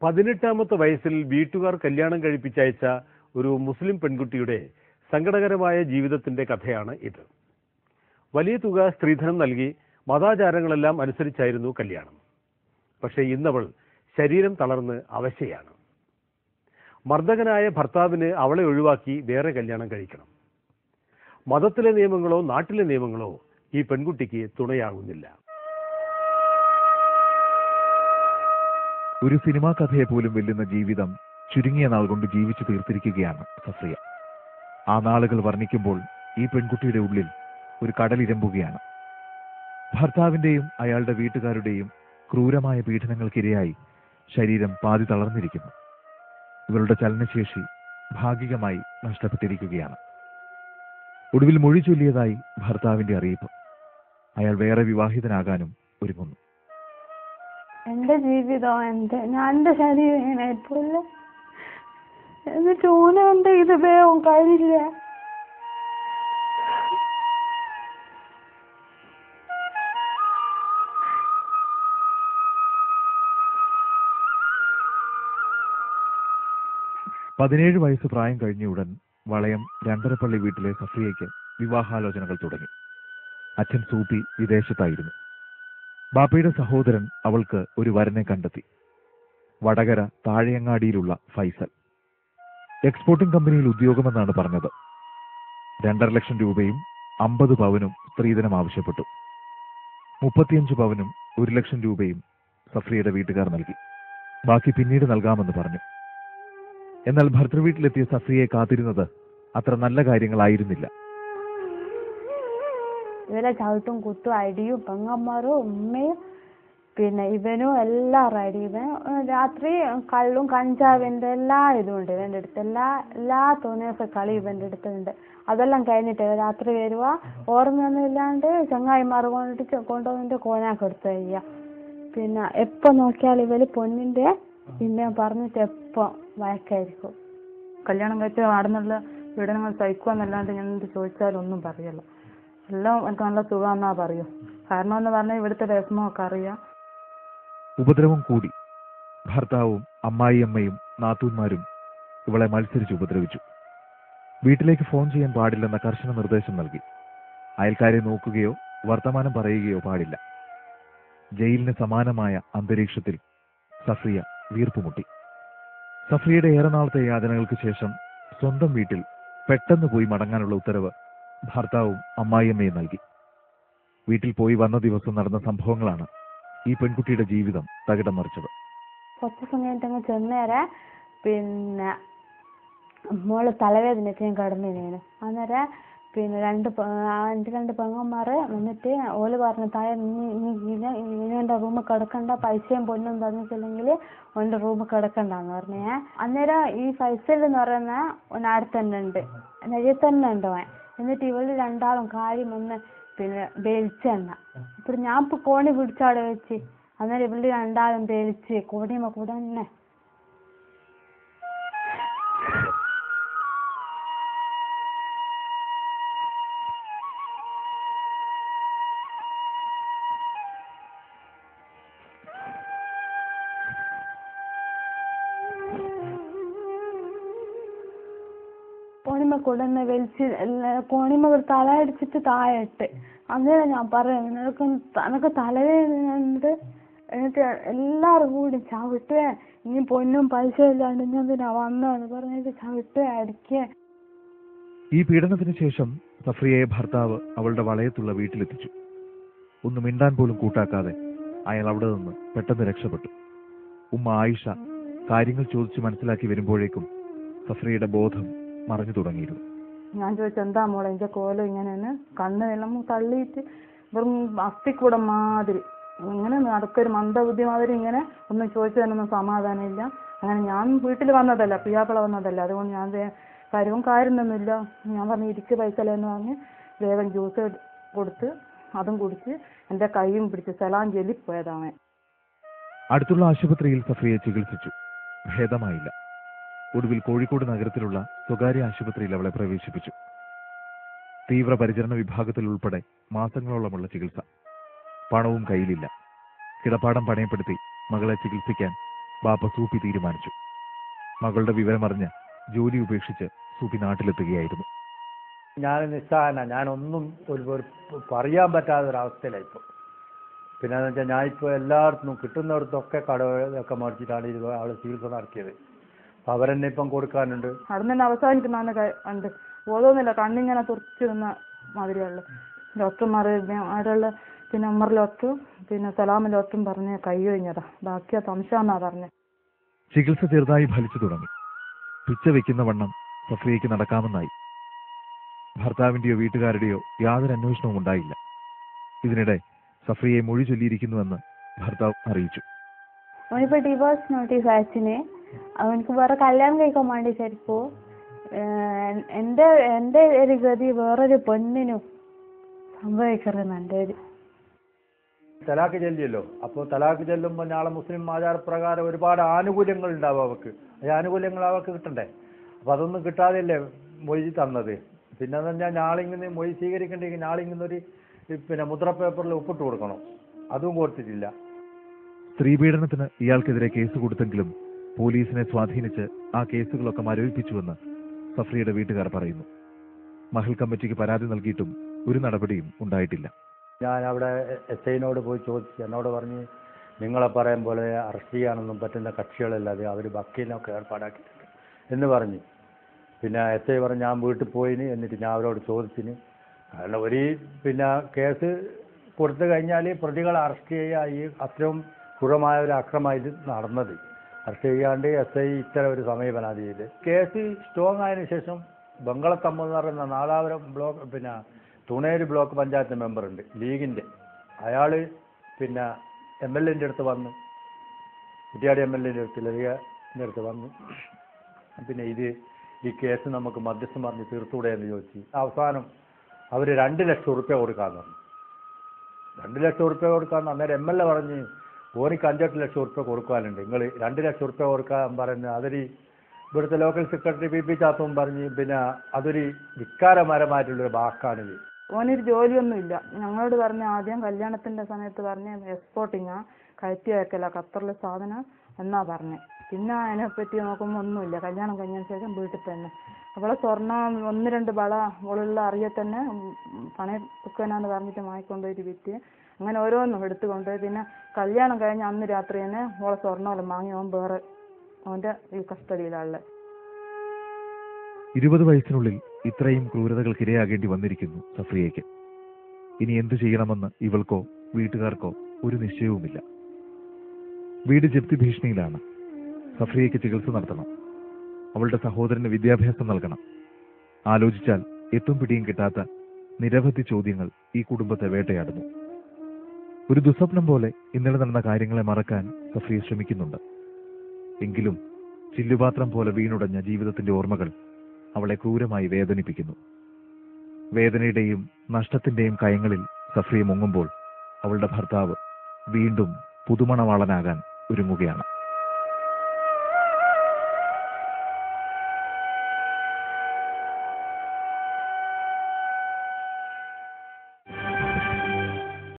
പതിനെട്ടാമത്തെ വയസ്സിൽ വീട്ടുകാർ കല്യാണം കഴിപ്പിച്ചയച്ച ഒരു മുസ്ലിം പെൺകുട്ടിയുടെ സങ്കടകരമായ ജീവിതത്തിന്റെ കഥയാണ് ഇത് വലിയ തുക സ്ത്രീധനം നൽകി മതാചാരങ്ങളെല്ലാം അനുസരിച്ചായിരുന്നു കല്യാണം പക്ഷേ ഇന്നവൾ ശരീരം തളർന്ന് അവശയാണ് മർദ്ദകനായ ഭർത്താവിന് അവളെ ഒഴിവാക്കി വേറെ കല്യാണം കഴിക്കണം മതത്തിലെ നിയമങ്ങളോ നാട്ടിലെ നിയമങ്ങളോ ഈ പെൺകുട്ടിക്ക് തുണയാകുന്നില്ല ഒരു സിനിമാ കഥയെ പോലും വെല്ലുന്ന ജീവിതം ചുരുങ്ങിയ നാൾ കൊണ്ട് ജീവിച്ചു തീർത്തിരിക്കുകയാണ് സഫിയ ആ നാളുകൾ വർണ്ണിക്കുമ്പോൾ ഈ പെൺകുട്ടിയുടെ ഉള്ളിൽ ഒരു കടലിരമ്പുകയാണ് ഭർത്താവിന്റെയും അയാളുടെ വീട്ടുകാരുടെയും ക്രൂരമായ പീഡനങ്ങൾക്കിരയായി ശരീരം പാതി തളർന്നിരിക്കുന്നു ഇവരുടെ ചലനശേഷി ഭാഗികമായി നഷ്ടപ്പെട്ടിരിക്കുകയാണ് ഒടുവിൽ മൊഴി ചൊല്ലിയതായി ഭർത്താവിന്റെ അറിയിപ്പ് അയാൾ വേറെ വിവാഹിതനാകാനും ഒരുങ്ങുന്നു എന്റെ ജീവിതം എന്റെ ഞാൻ എന്റെ ശരീരം ഇങ്ങനെ ഇപ്പോഴല്ലേ എന്നിട്ട് ഊനുണ്ട് ഇത് വേഗം കഴിയില്ല പതിനേഴ് വയസ്സ് പ്രായം കഴിഞ്ഞ ഉടൻ വളയം രണ്ടരപ്പള്ളി വീട്ടിലെ സഫിയയ്ക്ക് വിവാഹാലോചനകൾ തുടങ്ങി അച്ഛൻ സൂപ്പി വിദേശത്തായിരുന്നു ബാപ്പയുടെ സഹോദരൻ അവൾക്ക് ഒരു വരനെ കണ്ടെത്തി വടകര താഴെയങ്ങാടിയിലുള്ള ഫൈസൽ എക്സ്പോർട്ടിംഗ് കമ്പനിയിൽ ഉദ്യോഗമെന്നാണ് പറഞ്ഞത് രണ്ടര ലക്ഷം രൂപയും അമ്പത് പവനും സ്ത്രീധനം ആവശ്യപ്പെട്ടു മുപ്പത്തിയഞ്ച് പവനും ഒരു ലക്ഷം രൂപയും സഫ്രിയുടെ വീട്ടുകാർ നൽകി ബാക്കി പിന്നീട് നൽകാമെന്ന് പറഞ്ഞു എന്നാൽ ഭർത്തൃവീട്ടിലെത്തിയ സഫ്രിയെ കാത്തിരുന്നത് അത്ര നല്ല കാര്യങ്ങളായിരുന്നില്ല ഇവരെ ചവിട്ടും കുത്തും അടിയും പെങ്ങന്മാരും ഉമ്മയും പിന്നെ ഇവനും എല്ലാം റെഡി ഇവൻ ഏഹ്, രാത്രി കള്ളും കഞ്ചാവിന്റെ എല്ലാ ഇതും ഉണ്ട് ഇവന്റെ അടുത്ത് എല്ലാ എല്ലാ തോന്നിയൊക്കെ കളി ഇവന്റെ അടുത്തുണ്ട് അതെല്ലാം കഴിഞ്ഞിട്ട് ഇവൻ രാത്രി വരുക ഓർമ്മയൊന്നും ഇല്ലാണ്ട് ചങ്ങായിമാർ കൊണ്ടിട്ട് കൊണ്ടുവന്നിട്ട് കോനാക്ക് എടുത്ത് കഴിയുക പിന്നെ എപ്പോ നോക്കിയാലും ഇവര് പൊന്നിന്റെ പിന്നെ പറഞ്ഞിട്ട് എപ്പോ വഴക്കായിരിക്കും കല്യാണം കഴിച്ച ആടുന്നുള്ള പീഡനങ്ങൾ സഹിക്കുമെന്നല്ലാണ്ട് ഞാൻ എന്ത് ചോദിച്ചാലും ഒന്നും പറയല്ല എല്ലാം എനിക്ക് നല്ല സുഖമെന്നാ പറയൂ കാരണം എന്ന് പറഞ്ഞാൽ ഇവിടുത്തെ വിഷമമൊക്കെ അറിയാം ഉപദ്രവം കൂടി ഭർത്താവും അമ്മായിയമ്മയും നാത്തൂന്മാരും ഇവളെ മത്സരിച്ച് ഉപദ്രവിച്ചു വീട്ടിലേക്ക് ഫോൺ ചെയ്യാൻ പാടില്ലെന്ന കർശന നിർദ്ദേശം നൽകി അയൽക്കാരെ നോക്കുകയോ വർത്തമാനം പറയുകയോ പാടില്ല ജയിലിന് സമാനമായ അന്തരീക്ഷത്തിൽ സഫ്രിയ വീർപ്പുമുട്ടി സഫ്രിയയുടെ ഏറെ നാളത്തെ യാതനകൾക്ക് ശേഷം സ്വന്തം വീട്ടിൽ പെട്ടെന്ന് പോയി മടങ്ങാനുള്ള ഉത്തരവ് ഭർത്താവും അമ്മായിയമ്മയും നൽകി വീട്ടിൽ പോയി വന്ന ദിവസം നടന്ന സംഭവങ്ങളാണ് ഈ പെൺകുട്ടിയുടെ ജീവിതം തകിടം മറിച്ചത് കുറച്ച് ദിവസം കഴിഞ്ഞിട്ട് അങ്ങ് ചെന്നേരെ പിന്നെ മോള് തലവേദനയ്ക്ക് ഞാൻ കിടന്നിരുന്നു അന്നേരം പിന്നെ രണ്ട് പെ- ആ എൻ്റെ രണ്ട് പെങ്ങന്മാര് വന്നിട്ട് ഓല് പറഞ്ഞു താഴെ നീ നീ ഇങ്ങനെ ഇങ്ങനെ റൂമിൽ കിടക്കണ്ട പൈസയും പൊന്നും തന്നിട്ടില്ലെങ്കിൽ ഓൻ്റെ റൂമിൽ കിടക്കണ്ടെന്ന് പറഞ്ഞേ അന്നേരം ഈ ഫൈസൽ എന്ന് പറയുന്ന ഓൻ അവിടെ തന്നെ ഉണ്ട് നെയ്യിൽ തന്നെ ഉണ്ട് അവൻ എന്നിട്ട് ഇവള് രണ്ടാളും കാര്യം ഒന്ന് പിന്നെ വേലിച്ചെണ്ണ അപ്പൊ ഞാൻ ഇപ്പൊ കോണി പിടിച്ചവിടെ വെച്ച് അന്നേരം ഇവള് രണ്ടാളും വേലിച്ച് കോണിമ കൂടെ തന്നെ കോണിമ കൊണ്ടുവന്ന് വലിച്ച് എല്ലാ- കോണിമ ഒരു തല അടിച്ചിട്ട് താഴെ ഇട്ട് അന്നേരം ഞാൻ പറയും നിനക്ക് നിനക്ക് തലവേദനയുണ്ട് എന്നിട്ട് എല്ലാവരും കൂടി ചവിട്ടുക ഇനി പൊന്നും പൈസ ഇല്ലാണ്ട് ഞാൻ എന്തിനാ വന്നതെന്ന് പറഞ്ഞിട്ട് ചവിട്ടുക അടിക്കുക ഈ പീഡനത്തിന് ശേഷം സഫ്രിയയെ ഭർത്താവ് അവളുടെ വളയത്തുള്ള വീട്ടിലെത്തിച്ചു ഒന്ന് മിണ്ടാൻ പോലും കൂട്ടാക്കാതെ അയാൾ അവിടെ നിന്ന് പെട്ടെന്ന് രക്ഷപ്പെട്ടു ഉമ്മ ആയിഷ കാര്യങ്ങൾ ചോദിച്ചു മനസ്സിലാക്കി വരുമ്പോഴേക്കും സഫ്രിയയുടെ ബോധം മറഞ്ഞു തുടങ്ങിയിരുന്നു ഞാൻ ചോദിച്ചു എന്താ മോളെ എൻ്റെ കോലം ഇങ്ങനെയാണ് കണ്ണ് എല്ലാം തള്ളിയിട്ട് വെറും അസ്ഥിക്കൂടം മാതിരി ഇങ്ങനെ നടക്കൊരു മന്ദബുദ്ധി മാതിരി ഇങ്ങനെ ഒന്നും ചോദിച്ചതിനൊന്നും സമാധാനമില്ല അങ്ങനെ ഞാൻ വീട്ടിൽ വന്നതല്ല പിയാപ്പിള വന്നതല്ല അതുകൊണ്ട് ഞാൻ വേ- കാര്യവും കാര്യമൊന്നുമില്ല ഞാൻ പറഞ്ഞു ഇരിക്ക് പൈസ എന്ന് പറഞ്ഞ് വേഗം ജ്യൂസ് കൊടുത്ത് അതും കുടിച്ച് എൻ്റെ കൈയും പിടിച്ച് സലാം ചൊല്ലി പോയതാണ് അടുത്തുള്ള ആശുപത്രിയിൽ സഫ്രിയെ ചികിത്സിച്ചു ഭേദമായില്ല ഒടുവിൽ കോഴിക്കോട് നഗരത്തിലുള്ള സ്വകാര്യ ആശുപത്രിയിൽ അവളെ പ്രവേശിപ്പിച്ചു തീവ്ര പരിചരണ വിഭാഗത്തിൽ ഉൾപ്പെടെ മാസങ്ങളോളമുള്ള ചികിത്സ പണവും കയ്യിലില്ല കിടപ്പാടം പണയപ്പെടുത്തി മകളെ ചികിത്സിക്കാൻ ബാപ്പ സൂപ്പി തീരുമാനിച്ചു മകളുടെ വിവരമറിഞ്ഞ് ജോലി ഉപേക്ഷിച്ച് സൂപ്പി നാട്ടിലെത്തുകയായിരുന്നു ഞാൻ നിസ്സഹായന ഞാനൊന്നും ഒരു ഒരു പറയാൻ പറ്റാത്ത ഒരവസ്ഥയിലാണ് ഇപ്പോൾ പിന്നെ എന്ന് വെച്ചാൽ ഞാനിപ്പോൾ എല്ലായിടത്തും കിട്ടുന്നിടത്തൊക്കെ കടകളൊക്കെ മേടിച്ചിട്ടാണ് ഇത് അവൾ ചികിത്സ നടത്തിയത് അപ്പോൾ അവരെന്നെ ഇപ്പം കൊടുക്കാനുണ്ട് അവിടെ നിന്ന് അവസാനിക്കുന്നതാണ് കണ്ട് ബോധമൊന്നുമില്ല കണ്ണിങ്ങനെ തുറച്ചിരുന്ന മാതിരിയുള്ള ഡോക്ടർമാർ അവിടെയുള്ള പിന്നെ ഉമ്മർ ഡോക്ടറും പിന്നെ സലാം ഡോക്ടറും പറഞ്ഞ് കൈ കഴിഞ്ഞതാ ബാക്കിയാ സംശയമെന്നാ പറഞ്ഞത് ചികിത്സ ചെറുതായി ഫലിച്ചു തുടങ്ങി പിച്ച വെക്കുന്ന വണ്ണം സഫ്രിയയ്ക്ക് നടക്കാമെന്നായി ഭർത്താവിന്റെയോ വീട്ടുകാരുടെയോ യാതൊരു അന്വേഷണവും ഉണ്ടായില്ല ഇതിനിടെ സഫ്രിയെ മൊഴി ചൊല്ലിയിരിക്കുന്നുവെന്ന് ഭർത്താവ് അറിയിച്ചു അവനിപ്പോ ഡിവോഴ്സ് നോട്ടീസ് അയച്ചിന് അവനക്ക് വേറെ കല്യാണം കഴിക്കാൻ വേണ്ടി ശരിപ്പോ എന്റെ എന്റെ ഒരു ഗതി വേറൊരു പെണ്ണിനും സംഭവിക്കരുത് എൻ്റെ ഒരു തലാക്ക് ചെല്ലിയല്ലോ അപ്പോൾ തലാക്ക് ചെല്ലുമ്പോൾ നാളെ മുസ്ലിം ആചാരപ്രകാരം ഒരുപാട് ആനുകൂല്യങ്ങൾ ഉണ്ടാവും അവർക്ക് ഈ ആനുകൂല്യങ്ങൾ അവർക്ക് കിട്ടണ്ടേ അപ്പോൾ അതൊന്നും കിട്ടാതെയല്ലേ മൊഴി തന്നത് പിന്നെ എന്ന് പറഞ്ഞാൽ നാളെ ഇങ്ങനെ മൊഴി സ്വീകരിക്കണ്ടെങ്കിൽ നാളെ ഇങ്ങനെ ഒരു ഈ പിന്നെ മുദ്ര പേപ്പറിൽ ഒപ്പിട്ട് കൊടുക്കണം അതും കൊടുത്തിട്ടില്ല സ്ത്രീപീഡനത്തിന് ഇയാൾക്കെതിരെ കേസ് കൊടുത്തെങ്കിലും പോലീസിനെ സ്വാധീനിച്ച് ആ കേസുകളൊക്കെ മരവിപ്പിച്ചുവെന്ന് സഫ്രിയുടെ വീട്ടുകാർ പറയുന്നു മഹൽ കമ്മിറ്റിക്ക് പരാതി നൽകിയിട്ടും ഒരു നടപടിയും ഉണ്ടായിട്ടില്ല ഞാൻ അവിടെ എസ് ഐനോട് പോയി ചോദിച്ചു എന്നോട് പറഞ്ഞ് നിങ്ങളെ പറയും പോലെ അറസ്റ്റ് ചെയ്യാനൊന്നും പറ്റുന്ന കക്ഷികളല്ലാതെ അവർ വക്കീലിനൊക്കെ ഏർപ്പാടാക്കിയിട്ടുണ്ട് എന്ന് പറഞ്ഞു പിന്നെ എസ് ഐ പറഞ്ഞു ഞാൻ വീട്ടിൽ പോയിന് എന്നിട്ട് ഞാൻ അവരോട് ചോദിച്ചിന് കാരണം ഒരു പിന്നെ കേസ് കൊടുത്തു കഴിഞ്ഞാൽ പ്രതികളെ അറസ്റ്റ് ചെയ്യുക ഈ അത്രയും ക്രൂരമായ ഒരു അക്രമം ഇത് നടന്നത് അറസ്റ്റ് ചെയ്യാണ്ട് എസ് ഐ ഇത്തരം ഒരു സമീപനം ചെയ്ത് കേസ് സ്ട്രോങ് ആയതിനു ശേഷം ബംഗളത്തമ്മ എന്ന് പറയുന്ന നാദാപുരം ബ്ലോക്ക് പിന്നെ തുണേര് ബ്ലോക്ക് പഞ്ചായത്ത് മെമ്പർ ഉണ്ട് ലീഗിൻ്റെ അയാൾ പിന്നെ എം എൽ എൻ്റെ അടുത്ത് വന്നു കുറ്റിയാടി എം എൽ എൻ്റെ അടുത്ത് ലതികൻ്റെ അടുത്ത് വന്നു പിന്നെ ഇത് ഈ കേസ് നമുക്ക് മധ്യസ്ഥം പറഞ്ഞ് തീർത്തൂടെ എന്ന് ചോദിച്ചു അവസാനം അവർ രണ്ട് ലക്ഷം ഉറുപ്പ്യ കൊടുക്കാമെന്ന് പറഞ്ഞു രണ്ട് ലക്ഷം ഉറുപ്പ്യ കൊടുക്കാമെന്ന് അന്നേരം എം എൽ എ പറഞ്ഞ് ഓനിക്ക് അഞ്ചെട്ട് ലക്ഷം ഉറുപ്പ്യ കൊടുക്കാനുണ്ട് നിങ്ങൾ രണ്ട് ലക്ഷം ഉറുപ്പ്യ കൊടുക്കാൻ പറഞ്ഞ് അതൊരു ഇവിടുത്തെ ലോക്കൽ സെക്രട്ടറി പി പി ചാത്തും പറഞ്ഞ് പിന്നെ അതൊരു വിക്കാരപരമായിട്ടുള്ളൊരു വാക്കാണിത് ഓനൊരു ജോലിയൊന്നുമില്ല ഞങ്ങളോട് പറഞ്ഞ ആദ്യം കല്യാണത്തിന്റെ സമയത്ത് പറഞ്ഞ എക്സ്പോർട്ടിങ്ങാ കയറ്റി അയക്കല ഖത്തറിലെ സാധനം എന്നാ പറഞ്ഞേ പിന്നെ അതിനെപ്പറ്റി നോക്കുമ്പോൾ ഒന്നുമില്ല കല്യാണം കഴിഞ്ഞതിന് ശേഷം വീട്ടിൽ തന്നെ അവളെ സ്വർണ്ണം ഒന്ന് രണ്ട് വള അവളുള്ള അറിയെ തന്നെ പണയ വെക്കാനാന്ന് പറഞ്ഞിട്ട് വാങ്ങിക്കൊണ്ടുപോയിട്ട് വിറ്റ് അങ്ങനെ ഓരോന്നും എടുത്തു കൊണ്ടുപോയി പിന്നെ കല്യാണം കഴിഞ്ഞ അന്ന് രാത്രി തന്നെ ഓളെ സ്വർണ്ണമെല്ലാം വാങ്ങി അവൻ വേറെ അവൻ്റെ ഈ കസ്റ്റഡിയിലുള്ള ഇരുപത് വയസ്സിനുള്ളിൽ ഇത്രയും ക്രൂരതകൾക്കിരയാകേണ്ടി വന്നിരിക്കുന്നു സഫ്രിയയ്ക്ക് ഇനി എന്തു ചെയ്യണമെന്ന് ഇവൾക്കോ വീട്ടുകാർക്കോ ഒരു നിശ്ചയവുമില്ല വീട് ജപ്തി ഭീഷണിയിലാണ് സഫ്രിയയ്ക്ക് ചികിത്സ നടത്തണം അവളുടെ സഹോദരന് വിദ്യാഭ്യാസം നൽകണം ആലോചിച്ചാൽ എത്തും പിടിയും കിട്ടാത്ത നിരവധി ചോദ്യങ്ങൾ ഈ കുടുംബത്തെ വേട്ടയാടുന്നു ഒരു ദുസ്വപ്നം പോലെ ഇന്നലെ നടന്ന കാര്യങ്ങളെ മറക്കാൻ സഫ്രിയ ശ്രമിക്കുന്നുണ്ട് എങ്കിലും ചില്ലുപാത്രം പോലെ വീണുടഞ്ഞ ജീവിതത്തിന്റെ ഓർമ്മകൾ അവളെ ക്രൂരമായി വേദനിപ്പിക്കുന്നു വേദനയുടെയും നഷ്ടത്തിന്റെയും കയങ്ങളിൽ സഫ്രിയ മുങ്ങുമ്പോൾ അവളുടെ ഭർത്താവ് വീണ്ടും പുതുമണവാളനാകാൻ ഒരുങ്ങുകയാണ്